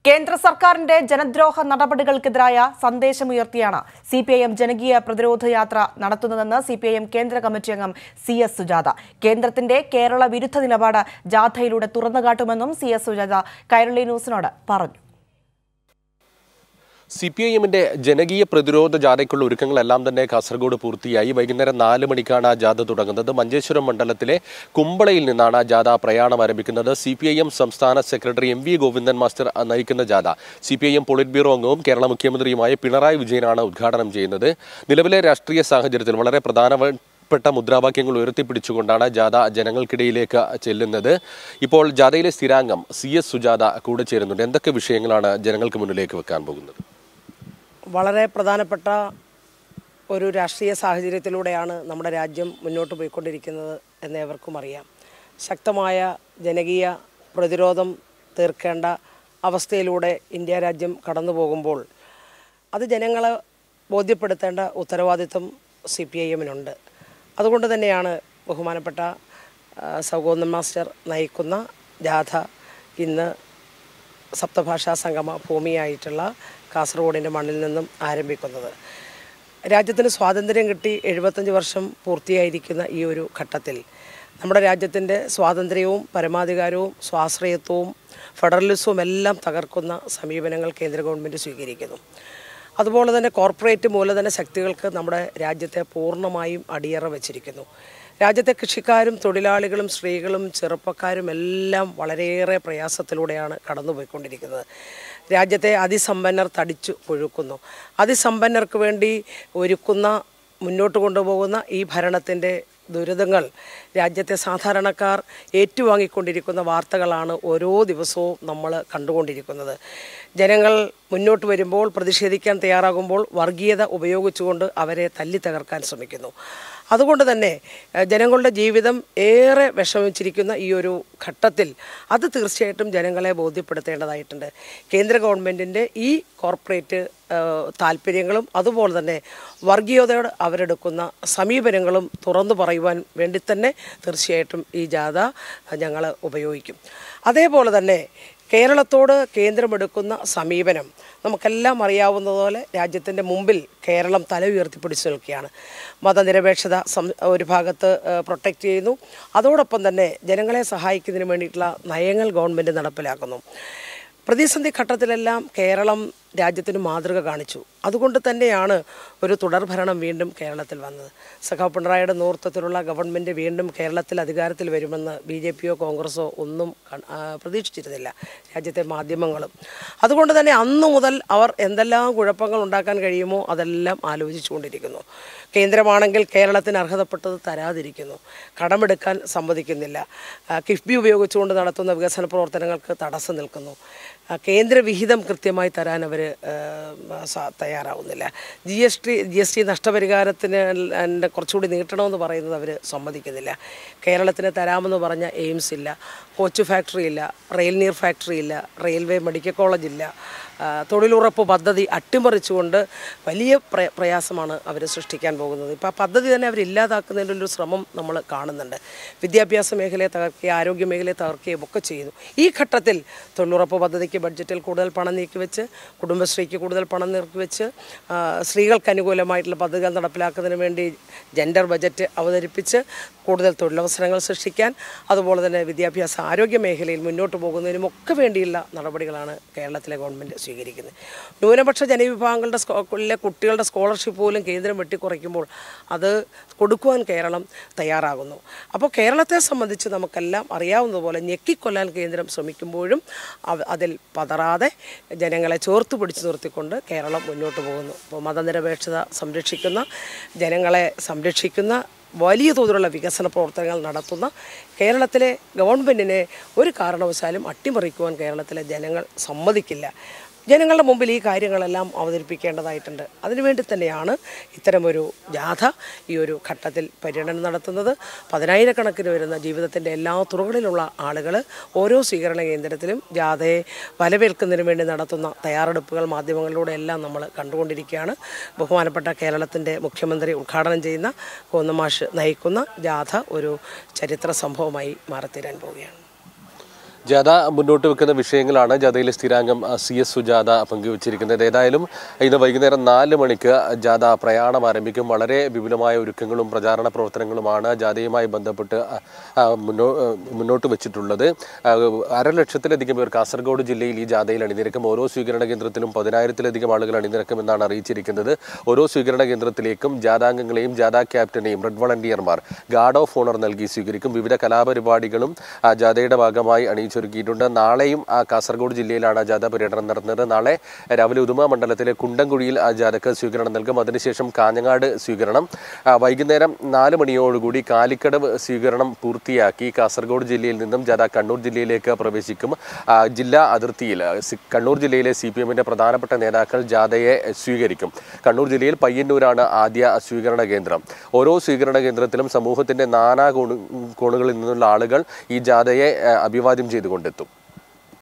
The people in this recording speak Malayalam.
കേന്ദ്ര സർക്കാരിന്റെ ജനദ്രോഹ നടപടികൾക്കെതിരായ സന്ദേശമുയർത്തിയാണ് സി പി ഐ എം ജനകീയ പ്രതിരോധ യാത്ര നടത്തുന്നതെന്ന് സി പി ഐ എം കേന്ദ്ര കമ്മിറ്റി അംഗം സി എസ് സുജാത കേന്ദ്രത്തിന്റെ കേരള വിരുദ്ധ നിലപാട് ജാഥയിലൂടെ തുറന്നുകാട്ടുമെന്നും സി എസ് സുജാത കൈരളി ന്യൂസിനോട് പറഞ്ഞു സി പി ഐ എമ്മിന്റെ ജനകീയ പ്രതിരോധ ജാഥയ്ക്കുള്ള ഒരുക്കങ്ങളെല്ലാം തന്നെ കാസർഗോഡ് പൂർത്തിയായി വൈകുന്നേരം നാല് മണിക്കാണ് ആ ജാഥ തുടങ്ങുന്നത് മഞ്ചേശ്വരം മണ്ഡലത്തിലെ കുമ്പളയിൽ നിന്നാണ് ആ ജാഥ പ്രയാണം ആരംഭിക്കുന്നത് സി പി ഐ എം സംസ്ഥാന secretary M V Govindan master നയിക്കുന്ന ജാഥ C P I M polit bureau അംഗവും കേരള മുഖ്യമന്ത്രിയുമായ പിണറായി വിജയനാണ് ഉദ്ഘാടനം ചെയ്യുന്നത് നിലവിലെ രാഷ്ട്രീയ സാഹചര്യത്തിൽ വളരെ പ്രധാനപ്പെട്ട മുദ്രാവാക്യങ്ങൾ ഉയർത്തിപ്പിടിച്ചുകൊണ്ടാണ് ജാഥ ജനങ്ങൾക്കിടയിലേക്ക് ചെല്ലുന്നത് ഇപ്പോൾ ജാഥയിലെ സ്ഥിരാംഗം സി എസ് സുജാത കൂടെ ചേരുന്നുണ്ട് എന്തൊക്കെ വിഷയങ്ങളാണ് ജനങ്ങൾക്ക് മുന്നിലേക്ക് വെക്കാൻ പോകുന്നത് വളരെ പ്രധാനപ്പെട്ട ഒരു രാഷ്ട്രീയ സാഹചര്യത്തിലൂടെയാണ് നമ്മുടെ രാജ്യം മുന്നോട്ട് പോയിക്കൊണ്ടിരിക്കുന്നത് എന്ന് ഏവർക്കും അറിയാം ശക്തമായ ജനകീയ പ്രതിരോധം തീർക്കേണ്ട അവസ്ഥയിലൂടെ ഇന്ത്യ രാജ്യം കടന്നു പോകുമ്പോൾ അത് ജനങ്ങളെ ബോധ്യപ്പെടുത്തേണ്ട ഉത്തരവാദിത്വം സി പി ഐ എമ്മിനുണ്ട് അതുകൊണ്ട് തന്നെയാണ് ബഹുമാനപ്പെട്ട ആ, സൗഗോന്ദൻ മാസ്റ്റർ നയിക്കുന്ന ജാഥ ഇന്ന് സപ്തഭാഷാ സംഗമ ഭൂമിയായിട്ടുള്ള കാസർഗോഡിൻ്റെ മണ്ണിൽ നിന്നും ആരംഭിക്കുന്നത് രാജ്യത്തിന് സ്വാതന്ത്ര്യം കിട്ടി എഴുപത്തഞ്ച് വർഷം പൂർത്തിയായിരിക്കുന്ന ഈ ഒരു ഘട്ടത്തിൽ നമ്മുടെ രാജ്യത്തിൻ്റെ സ്വാതന്ത്ര്യവും പരമാധികാരവും സ്വാശ്രയത്വവും ഫെഡറലിസവും എല്ലാം തകർക്കുന്ന സമീപനങ്ങൾ കേന്ദ്ര ഗവൺമെൻറ് സ്വീകരിക്കുന്നു അതുപോലെ തന്നെ കോർപ്പറേറ്റ് മൂലധന ശക്തികൾക്ക് നമ്മുടെ രാജ്യത്തെ പൂർണ്ണമായും അടിയറ വച്ചിരിക്കുന്നു രാജ്യത്തെ കൃഷിക്കാരും തൊഴിലാളികളും സ്ത്രീകളും ചെറുപ്പക്കാരും എല്ലാം വളരെയേറെ പ്രയാസത്തിലൂടെയാണ് കടന്നുപോയിക്കൊണ്ടിരിക്കുന്നത് രാജ്യത്തെ അതിസമ്പന്നർ തടിച്ചു കൊഴുക്കുന്നു അതിസമ്പന്നർക്ക് വേണ്ടി ഒരുക്കുന്ന മുന്നോട്ട് കൊണ്ടുപോകുന്ന ഈ ഭരണത്തിൻ്റെ ദുരിതങ്ങൾ രാജ്യത്തെ സാധാരണക്കാർ ഏറ്റുവാങ്ങിക്കൊണ്ടിരിക്കുന്ന വാർത്തകളാണ് ഓരോ ദിവസവും നമ്മൾ കണ്ടുകൊണ്ടിരിക്കുന്നത് ജനങ്ങൾ മുന്നോട്ട് വരുമ്പോൾ പ്രതിഷേധിക്കാൻ തയ്യാറാകുമ്പോൾ വർഗീയത ഉപയോഗിച്ചുകൊണ്ട് അവരെ തല്ലി തകർക്കാൻ ശ്രമിക്കുന്നു അതുകൊണ്ട് തന്നെ ഏഹ്, ജനങ്ങളുടെ ജീവിതം ഏറെ വിഷമിച്ചിരിക്കുന്ന ഈ ഒരു ഘട്ടത്തിൽ അത് തീർച്ചയായിട്ടും ജനങ്ങളെ ബോധ്യപ്പെടുത്തേണ്ടതായിട്ടുണ്ട് കേന്ദ്ര ഗവൺമെൻറ്റിൻ്റെ ഈ കോർപ്പറേറ്റ് ഏഹ്, താല്പര്യങ്ങളും അതുപോലെ തന്നെ വർഗീയതയോട് അവരെടുക്കുന്ന സമീപനങ്ങളും തുറന്നു പറയുവാൻ വേണ്ടി തന്നെ തീർച്ചയായിട്ടും ഈ ജാഥ ഞങ്ങൾ ഉപയോഗിക്കും അതേപോലെ തന്നെ കേരളത്തോട് കേന്ദ്രമെടുക്കുന്ന സമീപനം നമുക്കെല്ലാം അറിയാവുന്നതുപോലെ രാജ്യത്തിൻ്റെ മുമ്പിൽ കേരളം തല ഉയർത്തിപ്പിടിച്ചു നിൽക്കുകയാണ് മതനിരപേക്ഷത സം ഒരു ഭാഗത്ത് പ്രൊട്ടക്റ്റ് ചെയ്യുന്നു അതോടൊപ്പം തന്നെ ജനങ്ങളെ സഹായിക്കുന്നതിന് വേണ്ടിയിട്ടുള്ള നയങ്ങൾ ഗവൺമെൻറ് നടപ്പിലാക്കുന്നു പ്രതിസന്ധി ഘട്ടത്തിലെല്ലാം കേരളം രാജ്യത്തിന് മാതൃക കാണിച്ചു അതുകൊണ്ട് തന്നെയാണ് ഒരു തുടർഭരണം വീണ്ടും കേരളത്തിൽ വന്നത് സഖാവ് പിണറായിയുടെ നേതൃത്വത്തിലുള്ള ഗവൺമെൻറ് വീണ്ടും കേരളത്തിൽ അധികാരത്തിൽ വരുമെന്ന് ബി ജെ പിയോ കോൺഗ്രസോ ഒന്നും കൺ- ആ, പ്രതീക്ഷിച്ചിരുന്നില്ല രാജ്യത്തെ മാധ്യമങ്ങളും അതുകൊണ്ട് തന്നെ അന്നു മുതൽ അവർ എന്തെല്ലാം കുഴപ്പങ്ങൾ ഉണ്ടാക്കാൻ കഴിയുമോ അതെല്ലാം ആലോചിച്ചുകൊണ്ടിരിക്കുന്നു കേന്ദ്രമാണെങ്കിൽ കേരളത്തിന് അർഹതപ്പെട്ടത് തരാതിരിക്കുന്നു കടമെടുക്കാൻ സമ്മതിക്കുന്നില്ല ആ, കിഫ്ബി ഉപയോഗിച്ചുകൊണ്ട് നടത്തുന്ന വികസന പ്രവർത്തനങ്ങൾക്ക് തടസ്സം നിൽക്കുന്നു ആ, കേന്ദ്ര വിഹിതം കൃത്യമായി തരാൻ അവർ തയ്യാറാവുന്നില്ല G S T G S T നഷ്ടപരിഹാരത്തിന് ന്റെ കുറച്ചുകൂടി നീട്ടണമെന്ന് പറയുന്നത് അവർ സമ്മതിക്കുന്നില്ല കേരളത്തിന് തരാമെന്ന് പറഞ്ഞ എയിംസ് ഇല്ല കോച്ച് ഫാക്ടറി ഇല്ല റെയിൽ നീർ ഫാക്ടറി ഇല്ല റെയിൽവേ മെഡിക്കൽ കോളേജ് ഇല്ല ആ, തൊഴിലുറപ്പ് പദ്ധതി അട്ടിമറിച്ചുകൊണ്ട് വലിയ പ്ര പ്രയാസമാണ് അവർ സൃഷ്ടിക്കാൻ പോകുന്നത് ഇപ്പോൾ ആ പദ്ധതി തന്നെ അവർ ഇല്ലാതാക്കുന്നതിൻ്റെ ഒരു ശ്രമം നമ്മൾ കാണുന്നുണ്ട് വിദ്യാഭ്യാസ മേഖലയെ തകർക്കുകയും ആരോഗ്യ മേഖലയെ തകർക്കുകയും ഒക്കെ ചെയ്യുന്നു ഈ ഘട്ടത്തിൽ തൊഴിലുറപ്പ് പദ്ധതിക്ക് ബഡ്ജറ്റിൽ കൂടുതൽ പണം നീക്കിവെച്ച് കുടുംബശ്രീക്ക് കൂടുതൽ പണം നീക്കിവെച്ച് ആ, സ്ത്രീകൾക്ക് അനുകൂലമായിട്ടുള്ള പദ്ധതികൾ നടപ്പിലാക്കുന്നതിന് വേണ്ടി ജെൻഡർ ബജറ്റ് അവതരിപ്പിച്ച് കൂടുതൽ തൊഴിലവസരങ്ങൾ സൃഷ്ടിക്കാൻ അതുപോലെ തന്നെ വിദ്യാഭ്യാസ ആരോഗ്യ മേഖലയിൽ മുന്നോട്ട് പോകുന്നതിനും ഒക്കെ വേണ്ടിയുള്ള നടപടികളാണ് കേരളത്തിലെ ഗവൺമെൻറ് സ്വീകരിക്കുന്നത് ന്യൂനപക്ഷ ജനവിഭാഗങ്ങളുടെ സ്കോളിലെ കുട്ടികളുടെ സ്കോളർഷിപ്പ് പോലും കേന്ദ്രം വെട്ടിക്കുറയ്ക്കുമ്പോൾ അത് കൊടുക്കുവാൻ കേരളം തയ്യാറാകുന്നു അപ്പോൾ കേരളത്തെ സംബന്ധിച്ച് നമുക്കെല്ലാം അറിയാവുന്നതുപോലെ ഞെക്കിക്കൊല്ലാൻ കേന്ദ്രം ശ്രമിക്കുമ്പോഴും അവ- അതിൽ പതറാതെ ജനങ്ങളെ ചേർത്ത് പിടിച്ചു നിർത്തിക്കൊണ്ട് കേരളം മുന്നോട്ട് പോകുന്നു അപ്പോൾ മതനിരപേക്ഷത സംരക്ഷിക്കുന്ന ജനങ്ങളെ സംരക്ഷിക്കുന്ന വലിയ തോതിലുള്ള വികസന പ്രവർത്തനങ്ങൾ നടത്തുന്ന കേരളത്തിലെ ഗവൺമെൻറ്റിനെ ഒരു കാരണവശാലും അട്ടിമറിക്കുവാൻ കേരളത്തിലെ ജനങ്ങൾ സമ്മതിക്കില്ല ജനങ്ങളുടെ മുമ്പിൽ ഈ കാര്യങ്ങളെല്ലാം അവതരിപ്പിക്കേണ്ടതായിട്ടുണ്ട് അതിനുവേണ്ടി തന്നെയാണ് ഇത്തരമൊരു ജാഥ ഈ ഒരു ഘട്ടത്തിൽ പര്യടനം നടത്തുന്നത് പതിനായിരക്കണക്കിന് വരുന്ന ജീവിതത്തിൻ്റെ എല്ലാ തുറകളിലുള്ള ആളുകൾ ഓരോ സ്വീകരണ കേന്ദ്രത്തിലും ജാഥയെ വരവേൽക്കുന്നതിന് വേണ്ടി നടത്തുന്ന തയ്യാറെടുപ്പുകൾ മാധ്യമങ്ങളിലൂടെ എല്ലാം നമ്മൾ കണ്ടുകൊണ്ടിരിക്കുകയാണ് ബഹുമാനപ്പെട്ട കേരളത്തിൻ്റെ മുഖ്യമന്ത്രി ഉദ്ഘാടനം ചെയ്യുന്ന കോന്നമാഷ് നയിക്കുന്ന ജാഥ ഒരു ചരിത്ര സംഭവമായി മാറിത്തീരാൻ പോവുകയാണ് ജാഥ മുന്നോട്ട് വെക്കുന്ന വിഷയങ്ങളാണ് ജാഥയിലെ സ്ഥിരാംഗം അഹ്, സി എസ് സുജാത പങ്കുവച്ചിരിക്കുന്നത് ഏതായാലും ഇന്ന് വൈകുന്നേരം നാല് മണിക്ക് ജാഥ പ്രയാണം ആരംഭിക്കും വളരെ വിപുലമായ ഒരുക്കങ്ങളും പ്രചാരണ പ്രവർത്തനങ്ങളുമാണ് ജാഥയുമായി ബന്ധപ്പെട്ട് അഹ്, അഹ്, മുന്നോ അഹ്, മുന്നോട്ട് വെച്ചിട്ടുള്ളത് അഹ്, അരലക്ഷത്തിലധികം പേർ കാസർഗോഡ് ജില്ലയിൽ ഈ ജാഥയിൽ അണിനിരക്കും ഓരോ സ്വീകരണ കേന്ദ്രത്തിലും പതിനായിരത്തിലധികം ആളുകൾ അണിനിരക്കുമെന്നാണ് അറിയിച്ചിരിക്കുന്നത് ഓരോ സ്വീകരണ കേന്ദ്രത്തിലേക്കും ജാഥാംഗങ്ങളെയും ജാഥാ ക്യാപ്റ്റനെയും റെഡ് വളണ്ടിയർമാർ ഗാർഡ് ഓഫ് ഓണർ നൽകി സ്വീകരിക്കും വിവിധ കലാപരിപാടികളും ആ, ജാഥയുടെ ഭാഗമായി അണിയിച്ചൊരുക്കിയിട്ടുണ്ട് നാളെയും ആ, കാസർഗോഡ് ജില്ലയിലാണ് ജാഥ പര്യടനം നടത്തുന്നത് നാളെ രാവിലെ ഉദുമ മണ്ഡലത്തിലെ കുണ്ടംകുഴിയിൽ ആ ജാഥക്ക് സ്വീകരണം നൽകും അതിനുശേഷം കാഞ്ഞങ്ങാട് സ്വീകരണം ആ, വൈകുന്നേരം നാല് മണിയോടുകൂടി കാലിക്കടവ് സ്വീകരണം പൂർത്തിയാക്കി കാസർഗോഡ് ജില്ലയിൽ നിന്നും ജാഥ കണ്ണൂർ ജില്ലയിലേക്ക് പ്രവേശിക്കും ആ, ജില്ലാ അതിർത്തിയിൽ ആ, സി- കണ്ണൂർ ജില്ലയിലെ സി പി എമ്മിന്റെ പ്രധാനപ്പെട്ട നേതാക്കൾ ജാഥയെ സ്വീകരിക്കും കണ്ണൂർ ജില്ലയിൽ പയ്യന്നൂരാണ് ആദ്യ സ്വീകരണ കേന്ദ്രം ഓരോ സ്വീകരണ കേന്ദ്രത്തിലും സമൂഹത്തിന്റെ നാനാ കോണു കോണുകളിൽ നിന്നുള്ള ആളുകൾ ഈ ജാഥയെ ആ, അഭിവാദ്യം ചെയ്തുകൊണ്ടെത്തും